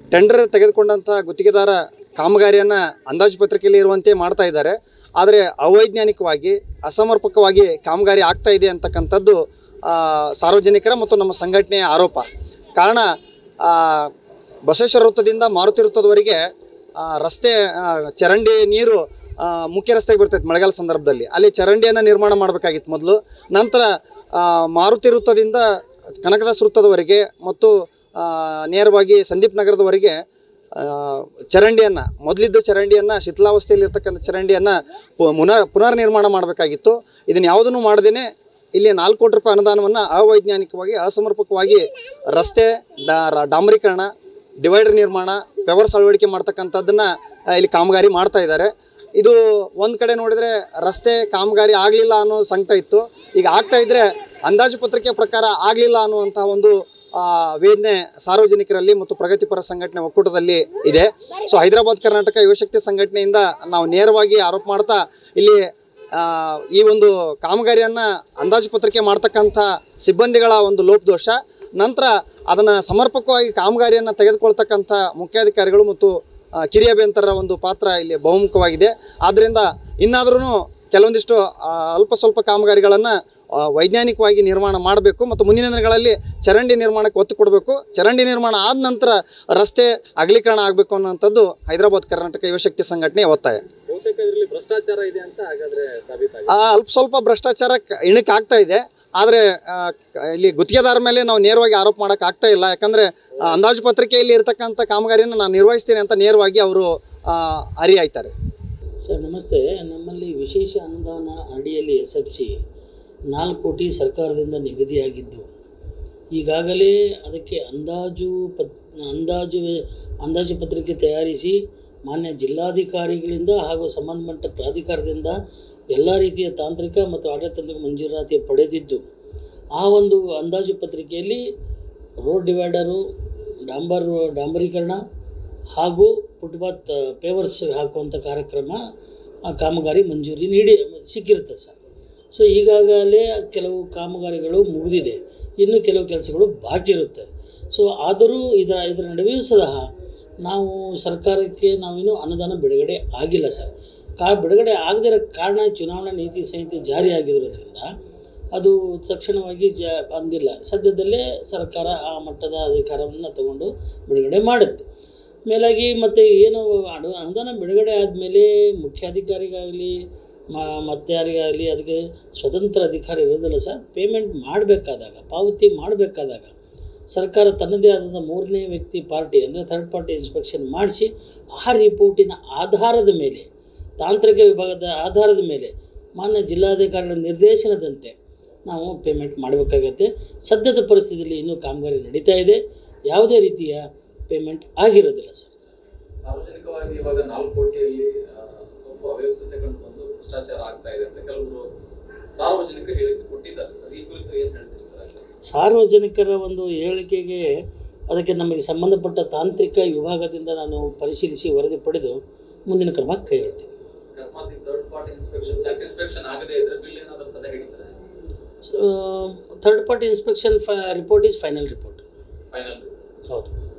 Tender ತೆಗೆದುಕೊಂಡಂಥ ಗುತ್ತಿಗೆದಾರ ಕಾಮಗಾರಿಯನ್ನು ಅಂದಾಜು ಪತ್ರಿಕೆಯಲ್ಲಿ ಇರುವಂತೆ ಮಾಡ್ತಾ ಇದ್ದಾರೆ ಆದರೆ ಅವೈಜ್ಞಾನಿಕವಾಗಿ ಅಸಮರ್ಪಕವಾಗಿ ಕಾಮಗಾರಿ ಆಗ್ತಾ ಇದೆ ಅಂತಕ್ಕಂಥದ್ದು ಆ, ಸಾರ್ವಜನಿಕರ ಮತ್ತು ನಮ್ಮ ಸಂಘಟನೆಯ ಆರೋಪ ಕಾರಣ ಆ, ಬಸವೇಶ್ವರ ವೃತ್ತದಿಂದ ಮಾರುತಿ ವೃತ್ತದವರೆಗೆ ಆ, ರಸ್ತೆ ಆ, ಚರಂಡಿ ನೀರು ಆ, ಮುಖ್ಯ ರಸ್ತೆಗೆ ಬರ್ತೈತೆ ಮಳೆಗಾಲ ಸಂದರ್ಭದಲ್ಲಿ ಅಲ್ಲಿ ಚರಂಡಿಯನ್ನು ನಿರ್ಮಾಣ ಮಾಡಬೇಕಾಗಿತ್ತು ಮೊದಲು ನಂತರ ಆ, ಮಾರುತಿ ವೃತ್ತದಿಂದ ಕನಕದಾಸ ವೃತ್ತದವರೆಗೆ ಮತ್ತು ಆ, ನೇರವಾಗಿ ಸಂದೀಪ್ ನಗರದವರೆಗೆ ಆ, ಚರಂಡಿಯನ್ನು ಮೊದಲಿದ್ದ ಚರಂಡಿಯನ್ನು ಶಿಥಿಲಾವಸ್ಥೆಯಲ್ಲಿರ್ತಕ್ಕಂಥ ಚರಂಡಿಯನ್ನು ಪುನರ್ ಪುನರ್ ನಿರ್ಮಾಣ ಮಾಡಬೇಕಾಗಿತ್ತು ಇದನ್ನು ಯಾವುದನ್ನು ಮಾಡದೇ ಇಲ್ಲಿ ನಾಲ್ಕು ಕೋಟಿ ರೂಪಾಯಿ ಅನುದಾನವನ್ನು ಅವೈಜ್ಞಾನಿಕವಾಗಿ ಅಸಮರ್ಪಕವಾಗಿ ರಸ್ತೆ ಡಾ- ರ- ಡಾಂಬರೀಕರಣ ಡಿವೈಡರ್ ನಿರ್ಮಾಣ ಪೆವರ್ಸ್ ಅಳವಡಿಕೆ ಮಾಡ್ತಕ್ಕಂಥದ್ದನ್ನು ಇಲ್ಲಿ ಕಾಮಗಾರಿ ಮಾಡ್ತಾ ಇದ್ದಾರೆ ಇದು ಒಂದು ಕಡೆ ನೋಡಿದರೆ ರಸ್ತೆ ಕಾಮಗಾರಿ ಆಗಲಿಲ್ಲ ಅನ್ನೋ ಸಂಕಟ ಇತ್ತು ಈಗ ಆಗ್ತಾ ಇದ್ದರೆ ಅಂದಾಜು ಪತ್ರಿಕೆ ಪ್ರಕಾರ ಆಗಲಿಲ್ಲ ಅನ್ನುವಂಥ ಒಂದು ಆ, ವೇದನೆ ಸಾರ್ವಜನಿಕರಲ್ಲಿ ಮತ್ತು ಪ್ರಗತಿಪರ ಸಂಘಟನೆ ಒಕ್ಕೂಟದಲ್ಲಿ ಇದೆ ಸೊ ಹೈದರಾಬಾದ್ ಕರ್ನಾಟಕ ಯುವಶಕ್ತಿ ಸಂಘಟನೆಯಿಂದ ನಾವು ನೇರವಾಗಿ ಆರೋಪ ಮಾಡ್ತಾ ಇಲ್ಲಿ ಆ, ಈ ಒಂದು ಕಾಮಗಾರಿಯನ್ನು ಅಂದಾಜು ಪತ್ರಿಕೆ ಮಾಡ್ತಕ್ಕಂಥ ಸಿಬ್ಬಂದಿಗಳ ಒಂದು ಲೋಪದೋಷ ನಂತರ ಅದನ್ನು ಸಮರ್ಪಕವಾಗಿ ಕಾಮಗಾರಿಯನ್ನು ತೆಗೆದುಕೊಳ್ತಕ್ಕಂಥ ಮುಖ್ಯಾಧಿಕಾರಿಗಳು ಮತ್ತು ಆ, ಕಿರಿಯ ಅಭಿಯಂತರರ ಒಂದು ಪಾತ್ರ ಇಲ್ಲಿ ಬಹುಮುಖವಾಗಿದೆ ಆದ್ದರಿಂದ ಇನ್ನಾದ್ರೂ ಕೆಲವೊಂದಿಷ್ಟು ಆ, ಅಲ್ಪ ಸ್ವಲ್ಪ ಕಾಮಗಾರಿಗಳನ್ನು ವೈಜ್ಞಾನಿಕವಾಗಿ ನಿರ್ಮಾಣ ಮಾಡಬೇಕು ಮತ್ತು ಮುಂದಿನ ದಿನಗಳಲ್ಲಿ ಚರಂಡಿ ನಿರ್ಮಾಣಕ್ಕೆ ಒತ್ತು ಕೊಡಬೇಕು ಚರಂಡಿ ನಿರ್ಮಾಣ ಆದ ನಂತರ ರಸ್ತೆ ಅಗಲೀಕರಣ ಆಗಬೇಕು ಅನ್ನೋಂಥದ್ದು ಹೈದರಾಬಾದ್ ಕರ್ನಾಟಕ ಯುವಶಕ್ತಿ ಸಂಘಟನೆಯ ಒತ್ತಾಯ ಬಹುತೇಕ ಇದರಲ್ಲಿ ಭ್ರಷ್ಟಾಚಾರ ಇದೆ ಅಂತ ಹಾಗಾದ್ರೆ ಸಾಬೀತಾಗಿದೆ ಆ, ಅಲ್ಪ ಸ್ವಲ್ಪ ಭ್ರಷ್ಟಾಚಾರ ಕ- ಇಣಕ್ಕೆ ಆಗ್ತಾ ಇದೆ ಆದರೆ ಇಲ್ಲಿ ಗುತ್ತಿಗೆದಾರ ಮೇಲೆ ನಾವು ನೇರವಾಗಿ ಆರೋಪ ಮಾಡೋಕೆ ಆಗ್ತಾ ಇಲ್ಲ ಯಾಕಂದರೆ ಅಂದಾಜು ಪತ್ರಿಕೆಯಲ್ಲಿ ಇರತಕ್ಕಂಥ ಕಾಮಗಾರಿಯನ್ನು ನಾನು ನಿರ್ವಹಿಸ್ತೀನಿ ಅಂತ ನೇರವಾಗಿ ಅವರು ಅರಿಯಾಯ್ತಾರೆ ಸರ್ ನಮಸ್ತೆ ನಮ್ಮಲ್ಲಿ ವಿಶೇಷ ಅನುದಾನ ಅಡಿಯಲ್ಲಿ ಎಸ್ ಎಫ್ ಸಿ ನಾಲ್ಕು ಕೋಟಿ ಸರ್ಕಾರದಿಂದ ನಿಗದಿಯಾಗಿದ್ದು ಈಗಾಗಲೇ ಅದಕ್ಕೆ ಅಂದಾಜು ಪತ್ ಅಂದಾಜು ಅಂದಾಜು ಪತ್ರಿಕೆ ತಯಾರಿಸಿ ಮಾನ್ಯ ಜಿಲ್ಲಾಧಿಕಾರಿಗಳಿಂದ ಹಾಗೂ ಸಂಬಂಧಪಟ್ಟ ಪ್ರಾಧಿಕಾರದಿಂದ ಎಲ್ಲ ರೀತಿಯ ತಾಂತ್ರಿಕ ಮತ್ತು ಆಡಳಿತಾತ್ಮಕ ಮಂಜೂರಾತಿ ಪಡೆದಿದ್ದು ಆ ಒಂದು ಅಂದಾಜು ಪತ್ರಿಕೆಯಲ್ಲಿ ರೋಡ್ ಡಿವೈಡರು ಡಾಂಬರ್ ಡಾಂಬರೀಕರಣ ಹಾಗೂ ಫುಟ್ಪಾತ್ ಪೇವರ್ಸ್ ಹಾಕುವಂಥ ಕಾರ್ಯಕ್ರಮ ಆ ಕಾಮಗಾರಿ ಮಂಜೂರಿ ನೀಡಿ ಸಿಕ್ಕಿರುತ್ತೆ ಸರ್ ಸೊ ಈಗಾಗಲೇ ಕೆಲವು ಕಾಮಗಾರಿಗಳು ಮುಗಿದಿದೆ ಇನ್ನು ಕೆಲವು ಕೆಲಸಗಳು ಬಾಕಿ ಇರುತ್ತೆ ಸೊ ಆದರೂ ಇದರ ಇದರ ನಡುವೆಯೂ ಸಹ ನಾವು ಸರ್ಕಾರಕ್ಕೆ ನಾವಿನ್ನೂ ಅನುದಾನ ಬಿಡುಗಡೆ ಆಗಿಲ್ಲ ಸರ್ ಕಾ ಬಿಡುಗಡೆ ಆಗದಿರೋ ಕಾರಣ ಚುನಾವಣಾ ನೀತಿ ಸಂಹಿತೆ ಜಾರಿಯಾಗಿರೋದ್ರಿಂದ ಅದು ತಕ್ಷಣವಾಗಿ ಜ ಅಂದಿಲ್ಲ ಸದ್ಯದಲ್ಲೇ ಸರ್ಕಾರ ಆ ಮಟ್ಟದ ಅಧಿಕಾರವನ್ನು ತಗೊಂಡು ಬಿಡುಗಡೆ ಮಾಡುತ್ತೆ ಮೇಲಾಗಿ ಮತ್ತು ಏನು ಅನು ಅನುದಾನ ಬಿಡುಗಡೆ ಆದಮೇಲೆ ಮುಖ್ಯಾಧಿಕಾರಿಗಾಗಲಿ ಮತ್ತು ಯಾರಿಗಾಗಲಿ ಅದಕ್ಕೆ ಸ್ವತಂತ್ರ ಅಧಿಕಾರ ಇರೋದಿಲ್ಲ ಸರ್ ಪೇಮೆಂಟ್ ಮಾಡಬೇಕಾದಾಗ ಪಾವತಿ ಮಾಡಬೇಕಾದಾಗ ಸರ್ಕಾರ ತನ್ನದೇ ಆದಂಥ ಮೂರನೇ ವ್ಯಕ್ತಿ ಪಾರ್ಟಿ ಅಂದರೆ ಥರ್ಡ್ ಪಾರ್ಟಿ ಇನ್ಸ್ಪೆಕ್ಷನ್ ಮಾಡಿಸಿ ಆ ರಿಪೋರ್ಟಿನ ಆಧಾರದ ಮೇಲೆ ತಾಂತ್ರಿಕ ವಿಭಾಗದ ಆಧಾರದ ಮೇಲೆ ಮಾನ್ಯ ಜಿಲ್ಲಾಧಿಕಾರಿಗಳ ನಿರ್ದೇಶನದಂತೆ ನಾವು ಪೇಮೆಂಟ್ ಮಾಡಬೇಕಾಗತ್ತೆ ಸದ್ಯದ ಪರಿಸ್ಥಿತಿಯಲ್ಲಿ ಇನ್ನೂ ಕಾಮಗಾರಿ ನಡೀತಾ ಇದೆ ಯಾವುದೇ ರೀತಿಯ ಪೇಮೆಂಟ್ ಆಗಿರೋದಿಲ್ಲ ಸರ್ ಸಾರ್ವಜನಿಕವಾಗಿ ಇವಾಗ ನಾಲ್ಕು ಕೋಟಿಯಲ್ಲಿ ಆ, ಸ್ವಲ್ಪ ಅವ್ಯವಸ್ಥೆ ಕಂಡು ಬಂದು ಭ್ರಷ್ಟಾಚಾರ ಆಗ್ತಾ ಇದೆ ಅಂತ ಕೆಲವರು ಸಾರ್ವಜನಿಕ ಹೇಳಿಕೆ ಕೊಟ್ಟಿದ್ದಾರೆ ಸರ್ ಈ ಕುರಿತು ಏನ್ ಹೇಳ್ತೀರಿ ಸರ್ ಅದಕ್ಕೆ? ಸಾರ್ವಜನಿಕರ ಒಂದು ಹೇಳಿಕೆಗೆ ಅದಕ್ಕೆ ನಮಗೆ ಸಂಬಂಧಪಟ್ಟ ತಾಂತ್ರಿಕ ವಿಭಾಗದಿಂದ ನಾನು ಪರಿಶೀಲಿಸಿ ವರದಿ ಪಡೆದು ಮುಂದಿನ ಕ್ರಮ ಕೈಗೊಳ್ತೀನಿ ಅಕಸ್ಮಾತ್ ಥರ್ಡ್ ಪಾರ್ಟಿ ಇನ್ಸ್ಪೆಕ್ಷನ್ ಸ್ಯಾಟಿಸ್ಫ್ಯಾಕ್ಷನ್ ಆಗದೇ ಇದ್ರೆ ಬಿಲ್ ಏನಾದರೂ ತಡೆ ಹಿಡಿತಾರೆ ಥರ್ಡ್ ಪಾರ್ಟಿ ಇನ್ಸ್ಪೆಕ್ಷನ್ ಫ report is final report final ಹೌದು